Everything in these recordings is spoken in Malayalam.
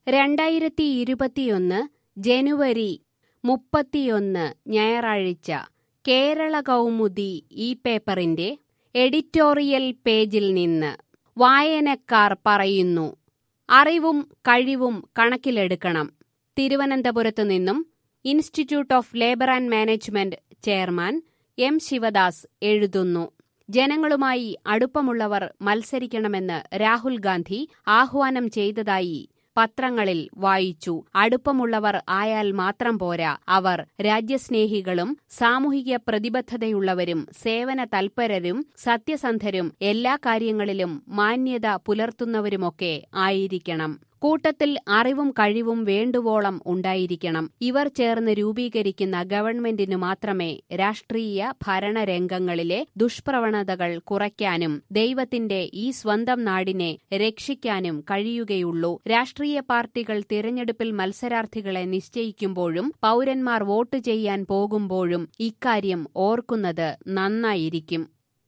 രണ്ടായിരത്തി ഇരുപത്തിയൊന്ന് ജനുവരി മുപ്പത്തിയൊന്ന് ഞായറാഴ്ച കേരള കൗമുദി ഈ പേപ്പറിന്റെ എഡിറ്റോറിയൽ പേജിൽ നിന്ന് വായനക്കാർ പറയുന്നു അറിവും കഴിവും കണക്കിലെടുക്കണം തിരുവനന്തപുരത്തു നിന്നും institute of labour and management chairman M Sivadas എഴുതുന്നു ജനങ്ങളുമായി അടുപ്പമുള്ളവർ മത്സരിക്കണമെന്ന് രാഹുൽ ഗാന്ധി ആഹ്വാനം ചെയ്തതായി പത്രങ്ങളിൽ വായിച്ചു അടുപ്പമുള്ളവർ ആയാൽ മാത്രം പോരാ അവർ രാജ്യസ്നേഹികളും സാമൂഹിക പ്രതിബദ്ധതയുള്ളവരും സേവന തൽപരരും സത്യസന്ധരും എല്ലാ കാര്യങ്ങളിലും മാന്യത പുലർത്തുന്നവരുമൊക്കെ ആയിരിക്കണം കൂട്ടത്തിൽ അറിവും കഴിവും വേണ്ടുവോളം ഉണ്ടായിരിക്കണം ഇവർ ചേർന്ന് രൂപീകരിക്കുന്ന ഗവൺമെന്റിനു മാത്രമേ രാഷ്ട്രീയ ഭരണരംഗങ്ങളിലെ ദുഷ്പ്രവണതകൾ കുറയ്ക്കാനും ദൈവത്തിന്റെ ഈ സ്വന്തം നാടിനെ രക്ഷിക്കാനും കഴിയുകയുള്ളൂ രാഷ്ട്രീയ പാർട്ടികൾ തിരഞ്ഞെടുപ്പിൽ മത്സരാർത്ഥികളെ നിശ്ചയിക്കുമ്പോഴും പൗരന്മാർ വോട്ട് ചെയ്യാൻ പോകുമ്പോഴും ഇക്കാര്യം ഓർക്കുന്നത് നന്നായിരിക്കും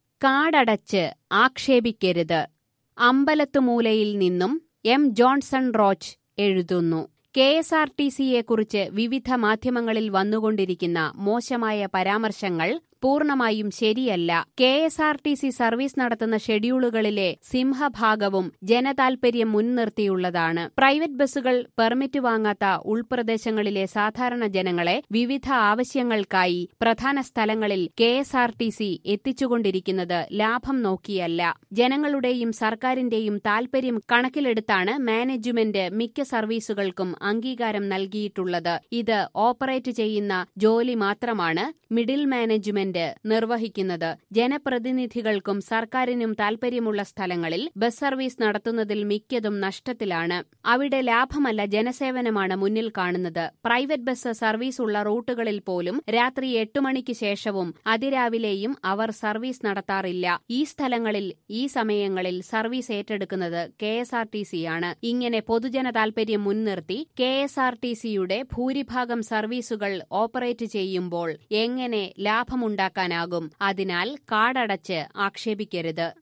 കാടടച്ച് ആക്ഷേപിക്കരുത് അമ്പലത്തുമൂലയിൽ നിന്നും എം ജോൺസൺ റോച്ച് എഴുതുന്നു കെ എസ് ആർ ടി സിയെക്കുറിച്ച് വിവിധ മാധ്യമങ്ങളിൽ വന്നുകൊണ്ടിരിക്കുന്ന മോശമായ പരാമർശങ്ങൾ പൂർണ്ണമായും ശരിയല്ല K S R T C service നടത്തുന്ന ഷെഡ്യൂളുകളിലെ സിംഹഭാഗവും ജനതാൽപര്യം മുൻനിർത്തിയുള്ളതാണ് പ്രൈവറ്റ് ബസ്സുകൾ പെർമിറ്റ് വാങ്ങാത്ത ഉൾപ്രദേശങ്ങളിലെ സാധാരണ ജനങ്ങളെ വിവിധ ആവശ്യങ്ങൾക്കായി പ്രധാന സ്ഥലങ്ങളിൽ K S R T C എത്തിച്ചുകൊണ്ടിരിക്കുന്നത് ലാഭം നോക്കിയല്ല ജനങ്ങളുടെയും സർക്കാരിന്റെയും താൽപര്യം കണക്കിലെടുത്താണ് മാനേജ്മെന്റ് മിക്ക സർവീസുകൾക്കും അംഗീകാരം നൽകിയിട്ടുള്ളത് ഇത് ഓപ്പറേറ്റ് ചെയ്യുന്ന ജോലി മാത്രമാണ് മിഡിൽ മാനേജ്മെന്റ് നിർവഹിക്കുന്നത് ജനപ്രതിനിധികൾക്കും സർക്കാരിനും താൽപര്യമുള്ള സ്ഥലങ്ങളിൽ ബസ് സർവീസ് നടത്തുന്നതിൽ മിക്കതും നഷ്ടത്തിലാണ് അവിടെ ലാഭമല്ല ജനസേവനമാണ് മുന്നിൽ കാണുന്നത് പ്രൈവറ്റ് ബസ് സർവീസ് ഉള്ള റൂട്ടുകളിൽ പോലും രാത്രി എട്ട് മണിക്ക് ശേഷവും അതിരാവിലെയും അവർ സർവീസ് നടത്താറില്ല ഈ സ്ഥലങ്ങളിൽ ഈ സമയങ്ങളിൽ സർവീസ് ഏറ്റെടുക്കുന്നത് കെ എസ് ആർ ടി സിയാണ് ഇങ്ങനെ പൊതുജന താൽപര്യം മുൻനിർത്തി കെ എസ് ആർ ടി സിയുടെ ഭൂരിഭാഗം സർവീസുകൾ ഓപ്പറേറ്റ് ചെയ്യുമ്പോൾ എങ്ങനെ ലാഭമുണ്ടാക്കാനാകും അതിനാൽ കാടടച്ച് ആക്ഷേപിക്കരുത്